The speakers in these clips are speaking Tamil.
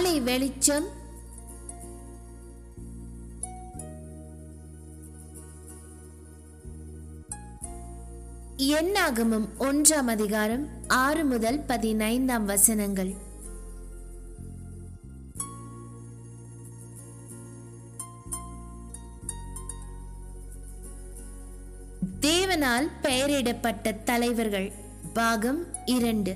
காலை வெளிச்சம் எண்ணாகமம் ஒன்றாம் அதிகாரம் ஆறு முதல் பதினைந்தாம் வசனங்கள் தேவனால் பெயரிடப்பட்ட தலைவர்கள் பாகம் இரண்டு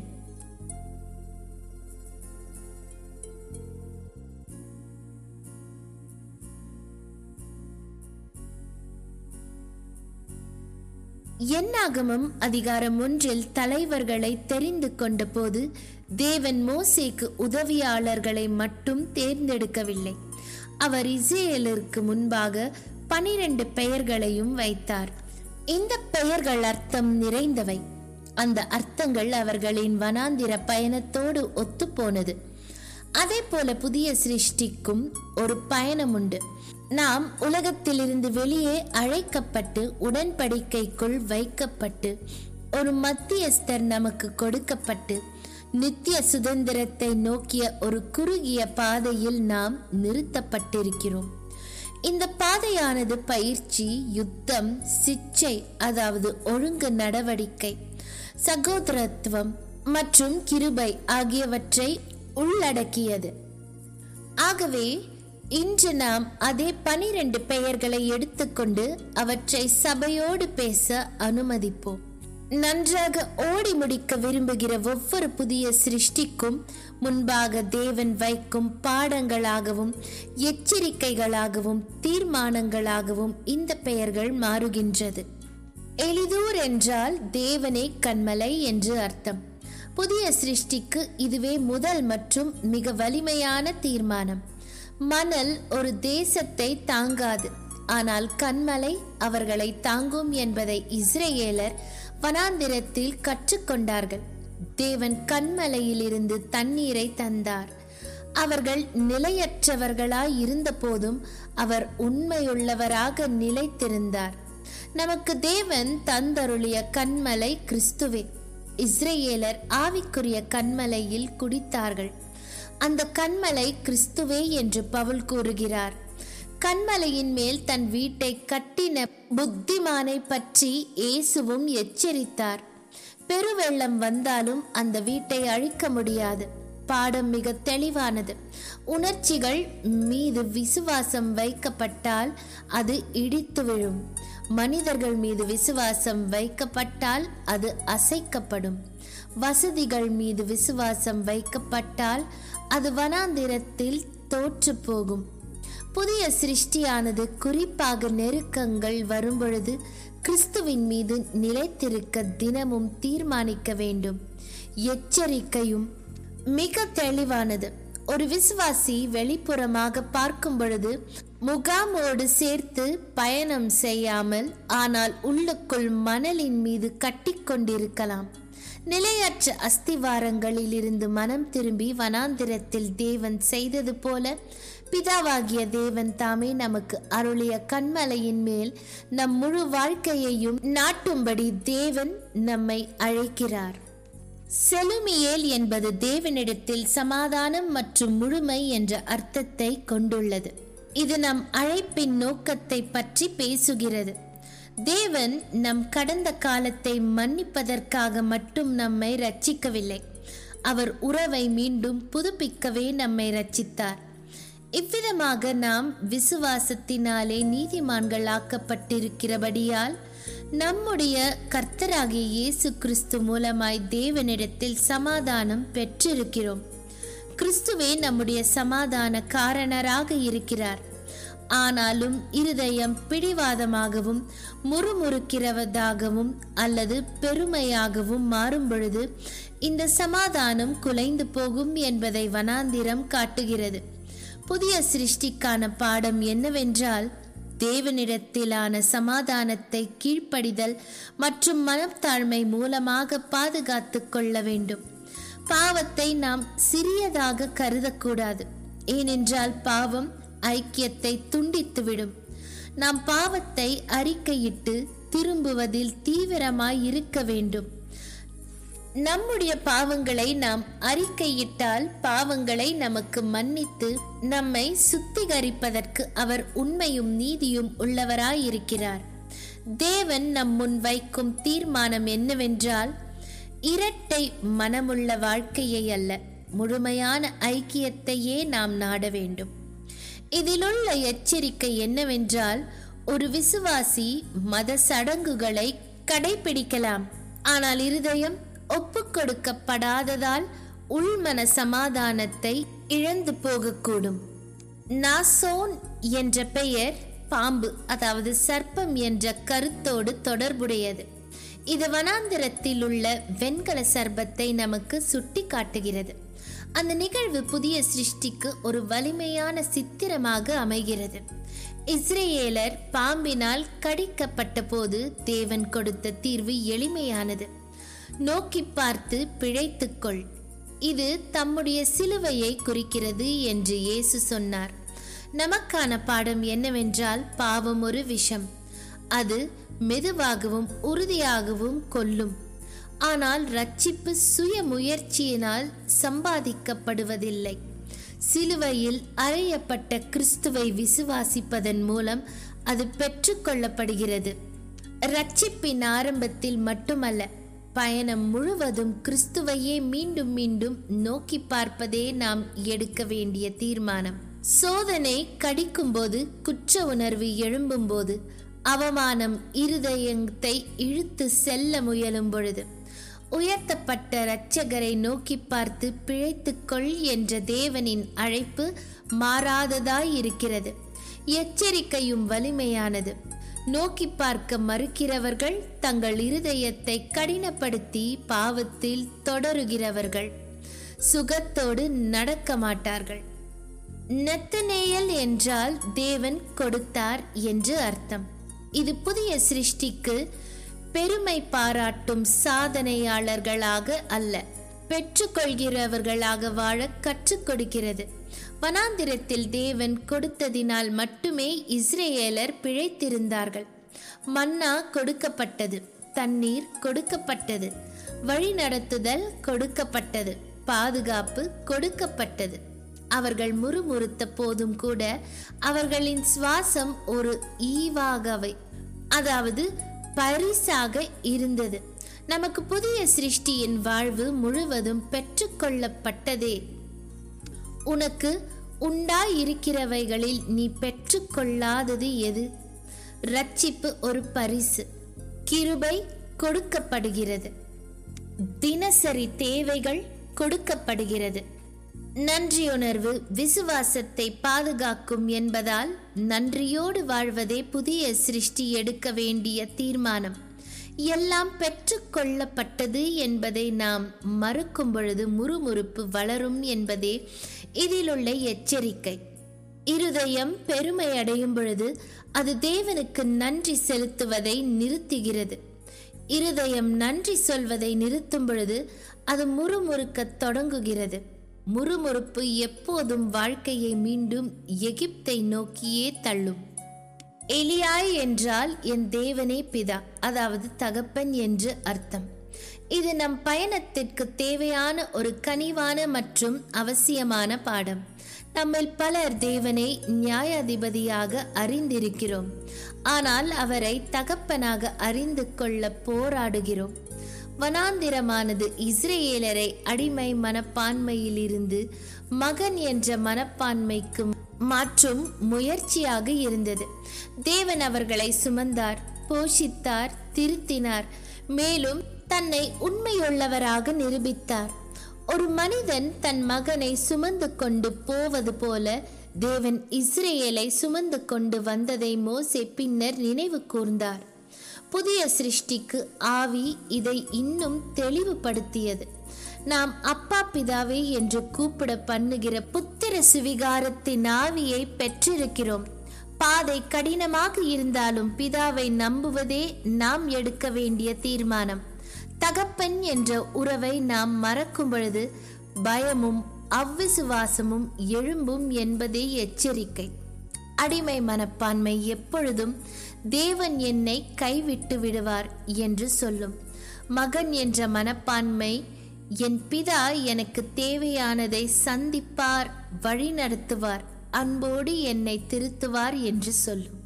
எண்ணாகமம் அதிகாரம் ஒன்றில் தலைவர்களை தெரிந்து கொண்ட போது தேவன் மோசேக்கு உதவியாளர்களை மட்டும் தேர்ந்தெடுக்கவில்லை அவர் இஸ்ரேலருக்கு முன்பாக பனிரெண்டு பெயர்களையும் வைத்தார் இந்த பெயர்கள் அர்த்தம் நிறைந்தவை அந்த அர்த்தங்கள் அவர்களின் வனாந்திர பயணத்தோடு ஒத்துப்போனது அதே போல புதிய சிருஷ்டிக்கும் ஒரு பயணம் உண்டு நாம் உலகத்திலிருந்து வெளியே அழைக்கப்பட்டு உடன்படிக்கைக்குள் வைக்கப்பட்டு ஒரு மத்தியஸ்தர் நமக்கு கொடுக்கப்பட்டு நித்திய சுதந்திரத்தை நோக்கிய ஒரு குறுகிய பாதையில் நாம் நிறுத்தப்பட்டிருக்கிறோம் இந்த பாதையானது பயிற்சி யுத்தம் சிச்சை அதாவது ஒழுங்கு நடவடிக்கை சகோதரத்துவம் மற்றும் கிருபை ஆகியவற்றை உள்ளடக்கியது ஆகவே இன்று நாம் அதே பனிரெண்டு பெயர்களை எடுத்துக்கொண்டு அவற்றை சபையோடு பேச அனுமதிப்போம் நன்றாக ஓடி முடிக்க விரும்புகிற ஒவ்வொரு புதிய சிருஷ்டிக்கும் முன்பாக தேவன் வைக்கும் பாடங்களாகவும் எச்சரிக்கைகளாகவும் தீர்மானங்களாகவும் இந்த பெயர்கள் மாறுகின்றது எளிதூர் என்றால் தேவனே கண்மலை என்று அர்த்தம் புதிய சிருஷ்டிக்கு இதுவே முதல் மற்றும் மிக வலிமையான தீர்மானம் மணல் ஒரு தேசத்தை தாங்காது ஆனால் கண்மலை அவர்களை தாங்கும் என்பதை இஸ்ரேலர் வனாந்திரத்தில் கற்றுக்கொண்டார்கள் தேவன் கண்மலையிலிருந்து தண்ணீரை தந்தார் அவர்கள் நிலையற்றவர்களாய் இருந்த போதும் அவர் உண்மையுள்ளவராக நிலைத்திருந்தார் நமக்கு தேவன் தந்தருளிய கண்மலை கிறிஸ்துவே இஸ்ரேலர் ஆவிக்குரிய கண்மலையில் குடித்தார்கள் அந்த கண்மலை கிறிஸ்துவே என்று பவுல் கூறுகிறார் கண்மலையின் மேல் தன் வீட்டை கட்டின புத்திமானை பற்றி இயேசுவும் எச்சரித்தார் பெருவெள்ளம் வந்தாலும் அந்த வீட்டை அழிக்க முடியாது பாடம் மிக தெளிவானது உணர்ச்சிகள் மீது விசுவாசம் வைக்கப்பட்டால் அது இடித்து விழும் மனிதர்கள் மீது விசுவாசம் வைக்கப்பட்டால் அது அசைக்கப்படும் வசதிகள் மீது விசுவாசம் வைக்கப்பட்டால் அது வனாந்திரத்தில் தோற்று போகும் புதிய சிருஷ்டியானது குறிப்பாக நெருக்கங்கள் வரும்பொழுது கிறிஸ்துவின் மீது நிலைத்திருக்க தினமும் தீர்மானிக்க வேண்டும் எச்சரிக்கையும் மிக தெளிவானது ஒரு விசுவாசி வெளிப்புறமாக பார்க்கும் பொழுது முகாமோடு சேர்த்து பயணம் செய்யாமல் ஆனால் உள்ளுக்குள் மணலின் மீது கட்டிக்கொண்டிருக்கலாம் நிலையற்ற அஸ்திவாரங்களில் இருந்து மனம் திரும்பி வனாந்திரத்தில் தேவன் செய்தது போல பிதாவாகிய தேவன் தாமே நமக்கு அருளிய கண்மலையின் மேல் நம் முழு வாழ்க்கையையும் நாட்டும்படி தேவன் நம்மை அழைக்கிறார் செலுமியேல் என்பது தேவனிடத்தில் சமாதானம் மற்றும் முழுமை என்ற அர்த்தத்தை கொண்டுள்ளது இது நம் அழைப்பின் நோக்கத்தை பற்றி பேசுகிறது தேவன் நம் கடந்த காலத்தை மன்னிப்பதற்காக மட்டும் நம்மை ரட்சிக்கவில்லை அவர் உறவை மீண்டும் புதுப்பிக்கவே நம்மை ரட்சித்தார் இவ்விதமாக நாம் விசுவாசத்தினாலே நீதிமான்கள் ஆக்கப்பட்டிருக்கிறபடியால் நம்முடைய கர்த்தராகிய இயேசு கிறிஸ்து மூலமாய் தேவனிடத்தில் சமாதானம் பெற்றிருக்கிறோம் கிறிஸ்துவே நம்முடைய சமாதான காரணராக இருக்கிறார் ஆனாலும் இருதயம் பிடிவாதமாகவும் முறுமுறுக்கிறவதாகவும் அல்லது பெருமையாகவும் மாறும் பொழுது இந்த சமாதானம் குலைந்து போகும் என்பதை வனாந்திரம் காட்டுகிறது புதிய சிருஷ்டிக்கான பாடம் என்னவென்றால் தேவனிடத்திலான சமாதானத்தை கீழ்ப்படிதல் மற்றும் மனத்தாழ்மை மூலமாக பாதுகாத்து கொள்ள வேண்டும் பாவத்தை நாம் சிறியதாக கருதக்கூடாது ஏனென்றால் பாவம் ஐக்கியத்தை துண்டித்துவிடும் நாம் பாவத்தை அறிக்கையிட்டு திரும்புவதில் தீவிரமாய் இருக்க வேண்டும் நம்முடைய பாவங்களை நாம் அறிக்கையிட்டால் பாவங்களை நமக்கு மன்னித்து நம்மை சுத்திகரிப்பதற்கு அவர் உண்மையும் நீதியும் உள்ளவராயிருக்கிறார் தேவன் நம் முன் வைக்கும் தீர்மானம் என்னவென்றால் இரட்டை மனமுள்ள வாழ்க்கையை அல்ல முழுமையான ஐக்கியத்தையே நாம் நாட வேண்டும் இதிலுள்ள எச்சரிக்கை என்னவென்றால் ஒரு விசுவாசி மத சடங்குகளை கடைபிடிக்கலாம் ஆனால் இருதயம் ஒப்புக்கொடுக்கப்படாததால் உள்மன சமாதானத்தை இழந்து போகக்கூடும் நாசோன் என்ற பெயர் பாம்பு அதாவது சர்ப்பம் என்ற கருத்தோடு தொடர்புடையது இது வனாந்திரத்தில் உள்ள வெண்கல சர்ப்பத்தை நமக்கு சுட்டி காட்டுகிறது அந்த நிகழ்வு புதிய சிருஷ்டிக்கு ஒரு வலிமையான சித்திரமாக அமைகிறது இஸ்ரேலர் பாம்பினால் கடிக்கப்பட்ட போது தேவன் கொடுத்த தீர்வு எளிமையானது நோக்கி பார்த்து பிழைத்துக்கொள் இது தம்முடைய சிலுவையை குறிக்கிறது என்று இயேசு சொன்னார் நமக்கான பாடம் என்னவென்றால் பாவம் ஒரு விஷம் அது மெதுவாகவும் உறுதியாகவும் கொல்லும் ஆனால் ரட்சிப்பு சுய முயற்சியினால் சம்பாதிக்கப்படுவதில்லை சிலுவையில் அறையப்பட்ட கிறிஸ்துவை விசுவாசிப்பதன் மூலம் அது பெற்றுக்கொள்ளப்படுகிறது ரட்சிப்பின் ஆரம்பத்தில் மட்டுமல்ல பயணம் முழுவதும் கிறிஸ்துவையே மீண்டும் மீண்டும் நோக்கி பார்ப்பதே நாம் எடுக்க வேண்டிய தீர்மானம் சோதனை கடிக்கும்போது குற்ற உணர்வு எழும்பும்போது அவமானம் இருதயத்தை இழுத்து செல்ல முயலும் பொழுது உயர்த்தப்பட்ட இரட்சகரை நோக்கி பார்த்து பிழைத்துக்கொள் என்ற தேவனின் அழைப்பு மாறாததாய் இருக்கிறது எச்சரிக்கையும் வலிமையானது நோக்கி பார்க்க மறுக்கிறவர்கள் தங்கள் இருதயத்தை கடினப்படுத்தி பாவத்தில் தொடருகிறவர்கள் சுகத்தோடு நடக்க மாட்டார்கள் நெத்தனேயல் என்றால் தேவன் கொடுத்தார் என்று அர்த்தம் இது புதிய சிருஷ்டிக்கு பெருமை பாராட்டும் சாதனையாளர்களாக அல்ல பெற்றுக்கொள்கிறவர்களாக வாழ கற்றுக் கொடுக்கிறது வனாந்திரத்தில் தேவன் கொடுத்ததினால் மட்டுமே இஸ்ரேலர் பிழைத்திருந்தார்கள் மன்னா கொடுக்கப்பட்டது தண்ணீர் கொடுக்கப்பட்டது வழிநடத்துதல் கொடுக்கப்பட்டது பாதுகாப்பு கொடுக்கப்பட்டது அவர்கள் முறுமுறுத்த போதும் கூட அவர்களின் சுவாசம் ஒரு ஈவாகவை அதாவது பரிசாக இருந்தது நமக்கு புதிய சிருஷ்டியின் வாழ்வு முழுவதும் பெற்றுக்கொள்ளப்பட்டதே உனக்கு உண்டாயிருக்கிறவைகளில் நீ பெற்றுக்கொள்ளாதது எது ரட்சிப்பு ஒரு பரிசு கிருபை கொடுக்கப்படுகிறது தினசரி தேவைகள் கொடுக்கப்படுகிறது நன்றியுணர்வு விசுவாசத்தை பாதுகாக்கும் என்பதால் நன்றியோடு வாழ்வதே புதிய சிருஷ்டி எடுக்க வேண்டிய தீர்மானம் எல்லாம் பெற்றுக்கொள்ளப்பட்டது என்பதை நாம் மறுக்கும் பொழுது முறுமுறுப்பு வளரும் என்பதே இதிலுள்ள எச்சரிக்கை இருதயம் பெருமை அடையும் பொழுது அது தேவனுக்கு நன்றி செலுத்துவதை நிறுத்துகிறது இருதயம் நன்றி சொல்வதை நிறுத்தும் பொழுது அது முறுமுறுக்கத் தொடங்குகிறது முறுமுறுப்பு எப்போதும் வாழ்க்கையை மீண்டும் எகிப்தை நோக்கியே தள்ளும் எலியாய் என்றால் என் தேவனே பிதா அதாவது தகப்பன் என்று அர்த்தம் இது நம் பயணத்திற்கு தேவையான ஒரு கனிவான மற்றும் அவசியமான பாடம் நம்மில் பலர் தேவனை நியாயாதிபதியாக அறிந்திருக்கிறோம் ஆனால் அவரை தகப்பனாக அறிந்து கொள்ள போராடுகிறோம் வனாந்திரமானது இஸ்ரேலரை அடிமை மனப்பான்மையிலிருந்து மகன் என்ற மனப்பான்மைக்கு மாற்றும் முயற்சியாக இருந்தது தேவன் அவர்களை சுமந்தார் போஷித்தார் திருத்தினார் மேலும் தன்னை உண்மையுள்ளவராக நிரூபித்தார் ஒரு மனிதன் தன் மகனை சுமந்து கொண்டு போவது போல தேவன் இஸ்ரேலை சுமந்து கொண்டு வந்ததை மோசே பின்னர் நினைவு கூர்ந்தார் புதிய சிருஷ்டிக்கு ஆவி இதை இன்னும் தெளிவுபடுத்தியது நாம் அப்பா பிதாவே என்று கூப்பிட பண்ணுகிற புத்திர சுவிகாரத்தின் ஆவியை பெற்றிருக்கிறோம் பாதை கடினமாக இருந்தாலும் பிதாவை நம்புவதே நாம் எடுக்க வேண்டிய தீர்மானம் தகப்பன் என்ற உறவை நாம் மறக்கும் பொழுது பயமும் அவ்விசுவாசமும் எழும்பும் என்பதே எச்சரிக்கை அடிமை மனப்பான்மை எப்பொழுதும் தேவன் என்னை கைவிட்டு விடுவார் என்று சொல்லும் மகன் என்ற மனப்பான்மை என் பிதா எனக்கு தேவையானதை சந்திப்பார் வழிநடத்துவார் அன்போடு என்னை திருத்துவார் என்று சொல்லும்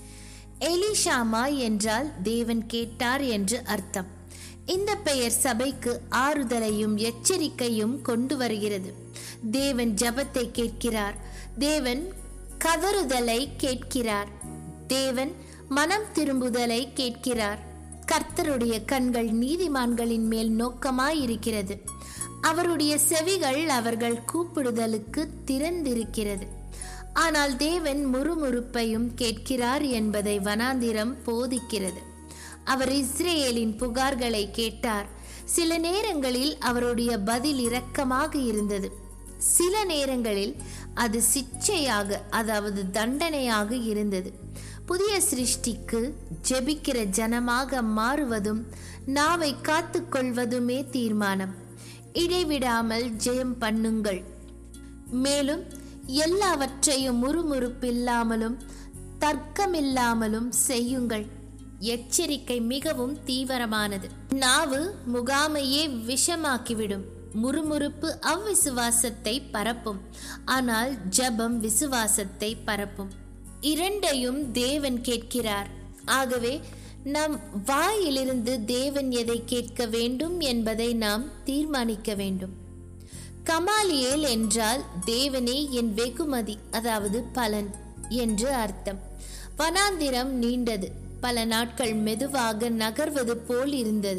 எலிஷாமா என்றால் தேவன் கேட்டார் என்று அர்த்தம் இந்த பெயர் சபைக்கு ஆறுதலையும் எச்சரிக்கையும் கொண்டு வருகிறது தேவன் ஜபத்தை கேட்கிறார் தேவன் கதறுதலை கேட்கிறார் தேவன் மனம் திரும்புதலை கேட்கிறார் கர்த்தருடைய கண்கள் நீதிமான்களின் மேல் நோக்கமாயிருக்கிறது அவருடைய செவிகள் அவர்கள் கூப்பிடுதலுக்கு திறந்திருக்கிறது ஆனால் தேவன் முறுமுறுப்பையும் கேட்கிறார் என்பதை வனாந்திரம் போதிக்கிறது அவர் இஸ்ரேலின் புகார்களை கேட்டார் சில நேரங்களில் அவருடைய பதில் இரக்கமாக இருந்தது சில நேரங்களில் அது சிச்சையாக அதாவது தண்டனையாக இருந்தது புதிய சிருஷ்டிக்கு ஜெபிக்கிற ஜனமாக மாறுவதும் நாவை காத்துக்கொள்வதுமே தீர்மானம் இடைவிடாமல் ஜெயம் பண்ணுங்கள் மேலும் எல்லாவற்றையும் முறுமுறுப்பில்லாமலும் தர்க்கமில்லாமலும் செய்யுங்கள் எச்சரிக்கை மிகவும் தீவிரமானது நாவு முகாமையே விஷமாக்கிவிடும் முறுமுறுப்பு அவ்விசுவாசத்தை பரப்பும் ஆனால் ஜபம் விசுவாசத்தை பரப்பும் இரண்டையும் தேவன் கேட்கிறார் ஆகவே நம் வாயிலிருந்து தேவன் எதை கேட்க வேண்டும் என்பதை நாம் தீர்மானிக்க வேண்டும் கமாலியேல் என்றால் தேவனே என் வெகுமதி அதாவது பலன் என்று அர்த்தம் வனாந்திரம் நீண்டது பல நாட்கள் மெதுவாக நகர்வது போல் இருந்தது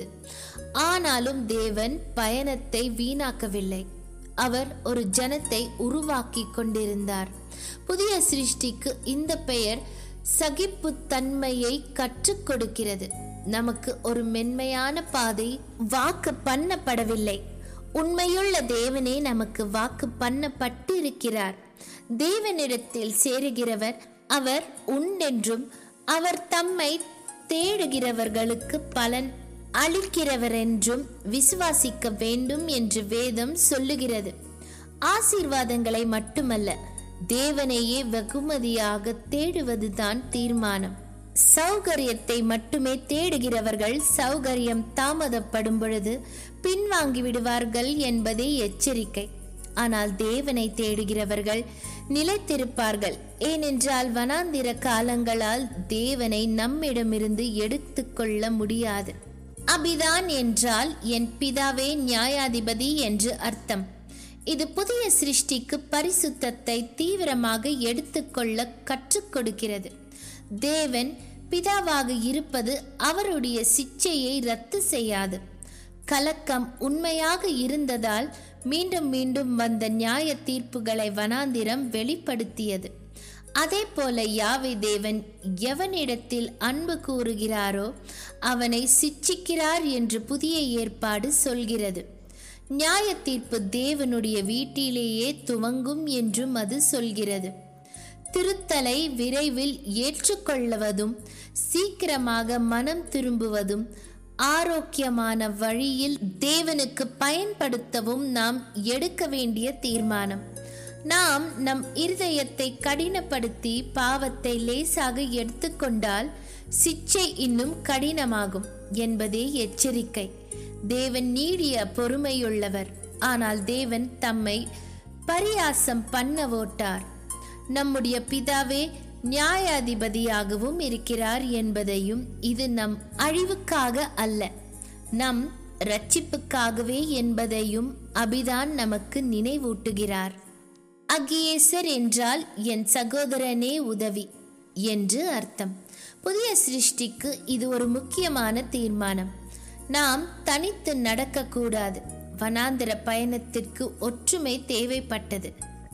ஆனாலும் தேவன் பயணத்தை வீணாக்கவில்லை அவர் ஒரு ஜனத்தை உருவாக்கி கொண்டிருந்தார் புதிய சிருஷ்டிக்கு இந்த பெயர் சகிப்பு தன்மையை கற்றுக் கொடுக்கிறது நமக்கு ஒரு மென்மையான பாதை வாக்கு பண்ணப்படவில்லை உண்மையுள்ள தேவனே நமக்கு வாக்கு பண்ணப்பட்டிருக்கிறார் தேவனிடத்தில் சேருகிறவர் அவர் உண்டென்றும் அவர் தம்மை தேடுகிறவர்களுக்கு பலன் அளிக்கிறவர் என்றும் விசுவாசிக்க வேண்டும் என்று வேதம் சொல்லுகிறது ஆசீர்வாதங்களை மட்டுமல்ல தேவனையே வெகுமதியாக தேடுவதுதான் தீர்மானம் சௌகரியத்தை மட்டுமே தேடுகிறவர்கள் சௌகரியம் தாமதப்படும் பொழுது பின்வாங்கி விடுவார்கள் என்பதே எச்சரிக்கை ஆனால் தேவனை தேடுகிறவர்கள் நிலைத்திருப்பார்கள் ஏனென்றால் வனாந்திர காலங்களால் தேவனை நம்மிடமிருந்து எடுத்துக்கொள்ள முடியாது அபிதான் என்றால் என் பிதாவே நியாயாதிபதி என்று அர்த்தம் இது புதிய சிருஷ்டிக்கு பரிசுத்தத்தை தீவிரமாக எடுத்துக்கொள்ள கற்றுக் கொடுக்கிறது தேவன் பிதாவாக இருப்பது அவருடைய சிச்சையை ரத்து செய்யாது கலக்கம் உண்மையாக இருந்ததால் மீண்டும் மீண்டும் வந்த நியாய தீர்ப்புகளை வனாந்திரம் வெளிப்படுத்தியது அதே போல யாவை தேவன் எவனிடத்தில் அன்பு கூறுகிறாரோ அவனை சிச்சிக்கிறார் என்று புதிய ஏற்பாடு சொல்கிறது நியாய தீர்ப்பு தேவனுடைய வீட்டிலேயே துவங்கும் என்றும் அது சொல்கிறது திருத்தலை விரைவில் ஏற்றுக்கொள்வதும் சீக்கிரமாக மனம் திரும்புவதும் ஆரோக்கியமான வழியில் தேவனுக்கு பயன்படுத்தவும் நாம் எடுக்க வேண்டிய தீர்மானம் நாம் நம் இருதயத்தை கடினப்படுத்தி பாவத்தை லேசாக எடுத்துக்கொண்டால் சிச்சை இன்னும் கடினமாகும் என்பதே எச்சரிக்கை தேவன் நீடிய பொறுமையுள்ளவர் ஆனால் தேவன் தம்மை பரியாசம் பண்ண ஓட்டார் நம்முடைய பிதாவே நியாயாதிபதியாகவும் இருக்கிறார் என்பதையும் இது நம் அழிவுக்காக அல்ல நம் ரட்சிப்புக்காகவே என்பதையும் அபிதான் நமக்கு நினைவூட்டுகிறார் அகியேசர் என்றால் என் சகோதரனே உதவி என்று அர்த்தம் புதிய சிருஷ்டிக்கு இது ஒரு முக்கியமான தீர்மானம் நாம் தனித்து நடக்கக்கூடாது வனாந்திர பயணத்திற்கு ஒற்றுமை தேவைப்பட்டது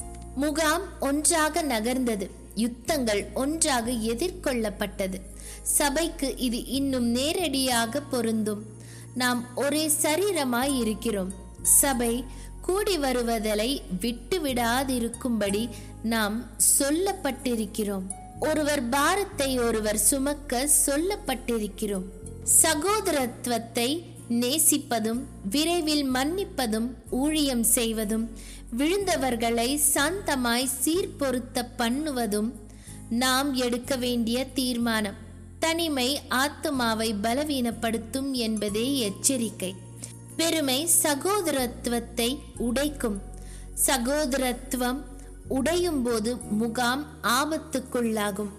முகாம் ஒன்றாக நகர்ந்தது யுத்தங்கள் ஒன்றாக எதிர்கொள்ளப்பட்டது சபைக்கு இது இன்னும் நேரடியாக பொருந்தும் நாம் ஒரே சரீரமாய் இருக்கிறோம் சபை கூடி வருவதலை விட்டு விடாதிருக்கும்படி நாம் சொல்லப்பட்டிருக்கிறோம் ஒருவர் பாரத்தை ஒருவர் சுமக்க சொல்லப்பட்டிருக்கிறோம் சகோதரத்துவத்தை நேசிப்பதும் விரைவில் மன்னிப்பதும் ஊழியம் செய்வதும் விழுந்தவர்களை சாந்தமாய் சீர்பொருத்த பண்ணுவதும் நாம் எடுக்க வேண்டிய தீர்மானம் தனிமை ஆத்துமாவை பலவீனப்படுத்தும் என்பதே எச்சரிக்கை பெருமை சகோதரத்துவத்தை உடைக்கும் சகோதரத்துவம் உடையும் போது முகாம் ஆபத்துக்குள்ளாகும்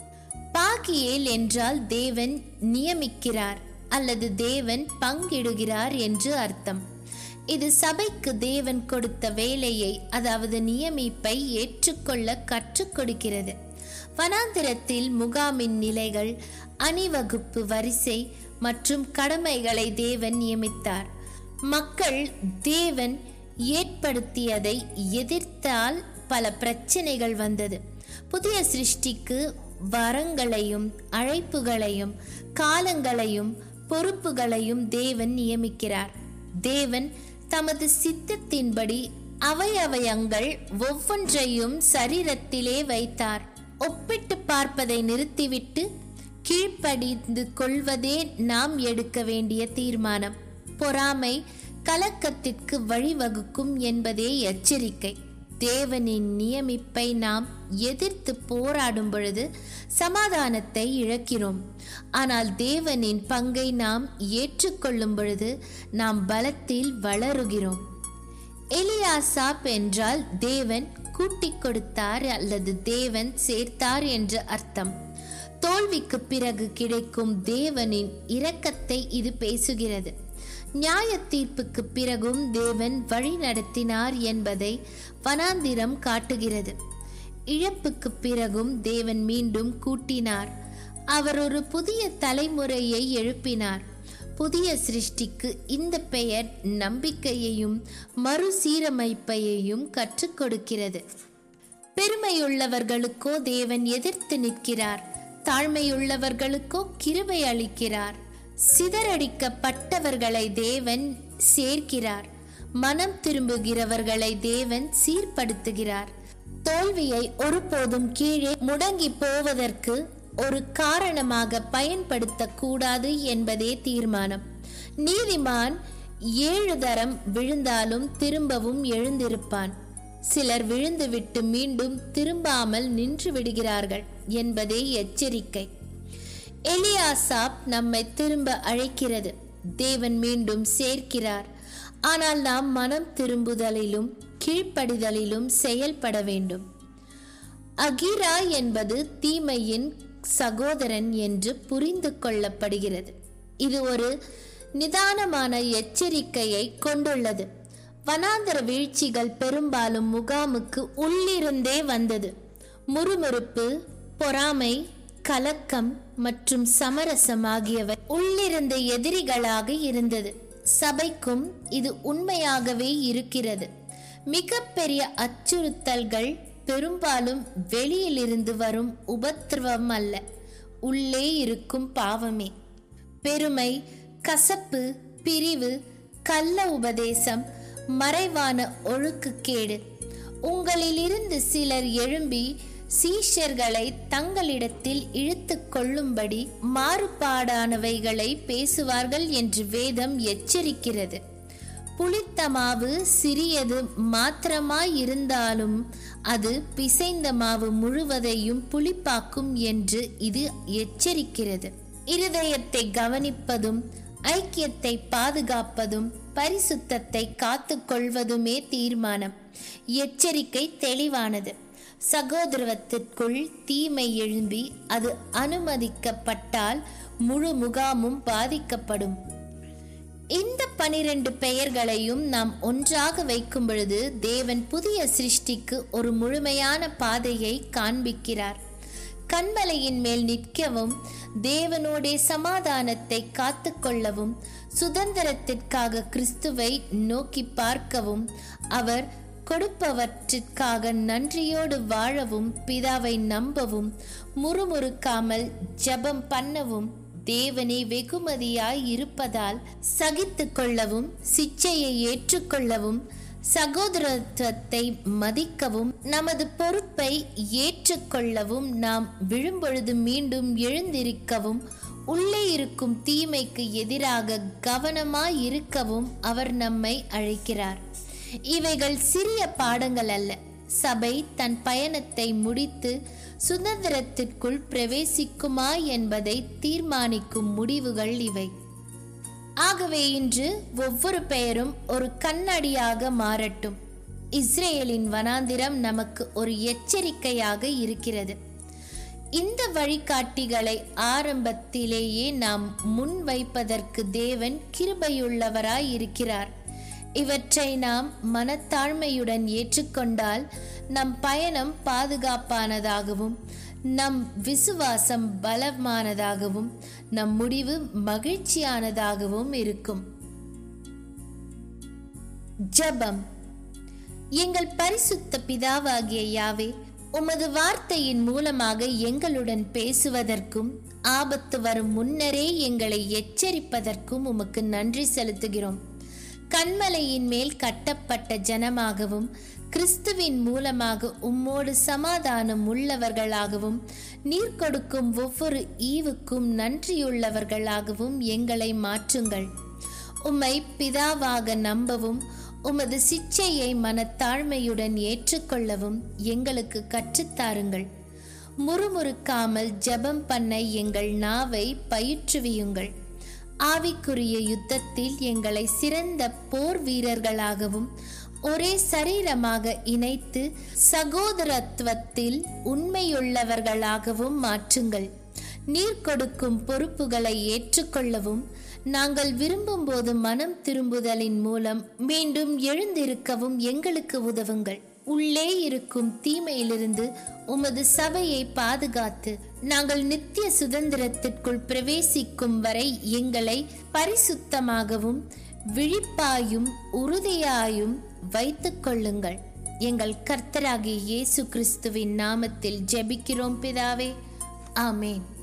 பாகியேல் என்றால் தேவன் நியமிக்கிறார் அல்லது தேவன் பங்கிடுகிறார் என்று அர்த்தம் இது சபைக்கு தேவன் கொடுத்த வேலையை அதாவது நியமிப்பை ஏற்றுக்கொள்ள கற்றுக் கொடுக்கிறது வனாந்திரத்தில் முகாமின் நிலைகள் அணிவகுப்பு வரிசை மற்றும் கடமைகளை தேவன் நியமித்தார் மக்கள் தேவன் ஏற்படுத்தியதை எதிர்த்தால் பல பிரச்சனைகள் வந்தது புதிய சிருஷ்டிக்கு வரங்களையும் அழைப்புகளையும் காலங்களையும் பொறுப்புகளையும் தேவன் நியமிக்கிறார் தேவன் தமது சித்தத்தின்படி அவயவயங்கள் ஒவ்வொன்றையும் சரீரத்திலே வைத்தார் ஒப்பிட்டு பார்ப்பதை நிறுத்திவிட்டு கீழ்ப்படிந்து கொள்வதே நாம் எடுக்க வேண்டிய தீர்மானம் பொறாமை கலக்கத்திற்கு வழிவகுக்கும் என்பதே எச்சரிக்கை தேவனின் நியமிப்பை நாம் எதிர்த்து போராடும் பொழுது சமாதானத்தை இழக்கிறோம் ஆனால் தேவனின் பங்கை நாம் ஏற்றுக்கொள்ளும் பொழுது நாம் பலத்தில் வளருகிறோம் எலியாசாப் என்றால் தேவன் கூட்டிக் கொடுத்தார் அல்லது தேவன் சேர்த்தார் என்று அர்த்தம் தோல்விக்கு பிறகு கிடைக்கும் தேவனின் இரக்கத்தை இது பேசுகிறது நியாய தீர்ப்புக்கு பிறகும் தேவன் வழி நடத்தினார் என்பதை வனாந்திரம் காட்டுகிறது இழப்புக்கு பிறகும் தேவன் மீண்டும் கூட்டினார் அவர் ஒரு புதிய தலைமுறையை எழுப்பினார் புதிய சிருஷ்டிக்கு இந்த பெயர் நம்பிக்கையையும் மறுசீரமைப்பையையும் கற்றுக் கொடுக்கிறது பெருமையுள்ளவர்களுக்கோ தேவன் எதிர்த்து நிற்கிறார் தாழ்மையுள்ளவர்களுக்கோ கிருபை அளிக்கிறார் சிதறடிக்கப்பட்டவர்களை தேவன் சேர்க்கிறார் மனம் திரும்புகிறவர்களை தேவன் சீர்படுத்துகிறார் தோல்வியை ஒருபோதும் கீழே முடங்கி போவதற்கு ஒரு காரணமாக பயன்படுத்தக் கூடாது என்பதே தீர்மானம் நீதிமான் ஏழு தரம் விழுந்தாலும் திரும்பவும் எழுந்திருப்பான் சிலர் விழுந்துவிட்டு மீண்டும் திரும்பாமல் நின்று விடுகிறார்கள் என்பதே எச்சரிக்கை எலியாசாப் நம்மை திரும்ப அழைக்கிறது தேவன் மீண்டும் சேர்க்கிறார் ஆனால் நாம் மனம் திரும்புதலிலும் கீழ்ப்படிதலிலும் செயல்பட வேண்டும் அகிரா என்பது தீமையின் சகோதரன் என்று புரிந்து கொள்ளப்படுகிறது இது ஒரு நிதானமான எச்சரிக்கையை கொண்டுள்ளது வனாந்தர வீழ்ச்சிகள் பெரும்பாலும் முகாமுக்கு உள்ளிருந்தே வந்தது முறுமுறுப்பு பொறாமை கலக்கம் மற்றும் சமரசம் ஆகியவை உள்ளிருந்த எதிரிகளாக இருந்தது சபைக்கும் இது உண்மையாகவே இருக்கிறது மிகப்பெரிய அச்சுறுத்தல்கள் பெரும்பாலும் வெளியிலிருந்து வரும் உபத்திரவம் அல்ல உள்ளே இருக்கும் பாவமே பெருமை கசப்பு பிரிவு கள்ள உபதேசம் மறைவான ஒழுக்குக்கேடு உங்களிலிருந்து சிலர் எழும்பி சீஷர்களை தங்களிடத்தில் இழுத்து கொள்ளும்படி மாறுபாடானவைகளை பேசுவார்கள் என்று வேதம் எச்சரிக்கிறது புளித்த மாவு சிறியது மாத்திரமாய் இருந்தாலும் அது பிசைந்த மாவு முழுவதையும் புளிப்பாக்கும் என்று இது எச்சரிக்கிறது இருதயத்தை கவனிப்பதும் ஐக்கியத்தை பாதுகாப்பதும் பரிசுத்தத்தை காத்து கொள்வதுமே தீர்மானம் எச்சரிக்கை தெளிவானது சகோதரவத்திற்குள் தீமை எழும்பி அது அனுமதிக்கப்பட்டால் முழு முகாமும் பாதிக்கப்படும் இந்த பனிரெண்டு பெயர்களையும் நாம் ஒன்றாக வைக்கும் பொழுது தேவன் புதிய சிருஷ்டிக்கு ஒரு முழுமையான பாதையை காண்பிக்கிறார் கண்மலையின் மேல் நிற்கவும் தேவனோடே சமாதானத்தை காத்துக்கொள்ளவும் சுதந்திரத்திற்காக கிறிஸ்துவை நோக்கி பார்க்கவும் அவர் கொடுப்பவற்றிற்காக நன்றியோடு வாழவும் பிதாவை நம்பவும் முறுமுறுக்காமல் ஜெபம் பண்ணவும் தேவனே வெகுமதியாய் இருப்பதால் சகித்து கொள்ளவும் சிச்சையை ஏற்றுக்கொள்ளவும் சகோதரத்துவத்தை மதிக்கவும் நமது பொறுப்பை ஏற்றுக்கொள்ளவும் நாம் விழும்பொழுது மீண்டும் எழுந்திருக்கவும் உள்ளே இருக்கும் தீமைக்கு எதிராக கவனமாய் இருக்கவும் அவர் நம்மை அழைக்கிறார் இவைகள் சிறிய பாடங்கள் அல்ல சபை தன் பயணத்தை முடித்து சுதந்திரத்திற்குள் பிரவேசிக்குமா என்பதை தீர்மானிக்கும் முடிவுகள் இவை ஆகவே இன்று ஒவ்வொரு பெயரும் ஒரு கண்ணடியாக மாறட்டும் இஸ்ரேலின் வனாந்திரம் நமக்கு ஒரு எச்சரிக்கையாக இருக்கிறது இந்த வழிகாட்டிகளை ஆரம்பத்திலேயே நாம் முன் வைப்பதற்கு தேவன் கிருபையுள்ளவராய் இருக்கிறார் இவற்றை நாம் மனத்தாழ்மையுடன் ஏற்றுக்கொண்டால் நம் பயணம் பாதுகாப்பானதாகவும் நம் விசுவாசம் பலமானதாகவும் நம் முடிவு மகிழ்ச்சியானதாகவும் இருக்கும் ஜபம் எங்கள் பரிசுத்த பிதாவாகிய யாவே உமது வார்த்தையின் மூலமாக எங்களுடன் பேசுவதற்கும் ஆபத்து வரும் முன்னரே எங்களை எச்சரிப்பதற்கும் உமக்கு நன்றி செலுத்துகிறோம் கண்மலையின் மேல் கட்டப்பட்ட ஜனமாகவும் கிறிஸ்துவின் மூலமாக உம்மோடு சமாதானம் உள்ளவர்களாகவும் நீர் கொடுக்கும் ஒவ்வொரு ஈவுக்கும் நன்றியுள்ளவர்களாகவும் எங்களை மாற்றுங்கள் உம்மை பிதாவாக நம்பவும் உமது சிச்சையை மனத்தாழ்மையுடன் ஏற்றுக்கொள்ளவும் எங்களுக்கு கற்றுத்தாருங்கள் முறுமுறுக்காமல் ஜெபம் பண்ண எங்கள் நாவை பயிற்றுவியுங்கள் ஆவிக்குரிய யுத்தத்தில் எங்களை சிறந்த போர் வீரர்களாகவும் ஒரே சரீரமாக இணைத்து சகோதரத்துவத்தில் உண்மையுள்ளவர்களாகவும் மாற்றுங்கள் நீர் கொடுக்கும் பொறுப்புகளை ஏற்றுக்கொள்ளவும் நாங்கள் விரும்பும் போது மனம் திரும்புதலின் மூலம் மீண்டும் எழுந்திருக்கவும் எங்களுக்கு உதவுங்கள் உள்ளே இருக்கும் தீமையிலிருந்து உமது சபையை பாதுகாத்து நாங்கள் நித்திய சுதந்திரத்திற்குள் பிரவேசிக்கும் வரை எங்களை பரிசுத்தமாகவும் விழிப்பாயும் உறுதியாயும் வைத்துக் கொள்ளுங்கள் எங்கள் கர்த்தராகிய இயேசு கிறிஸ்துவின் நாமத்தில் ஜெபிக்கிறோம் பிதாவே ஆமேன்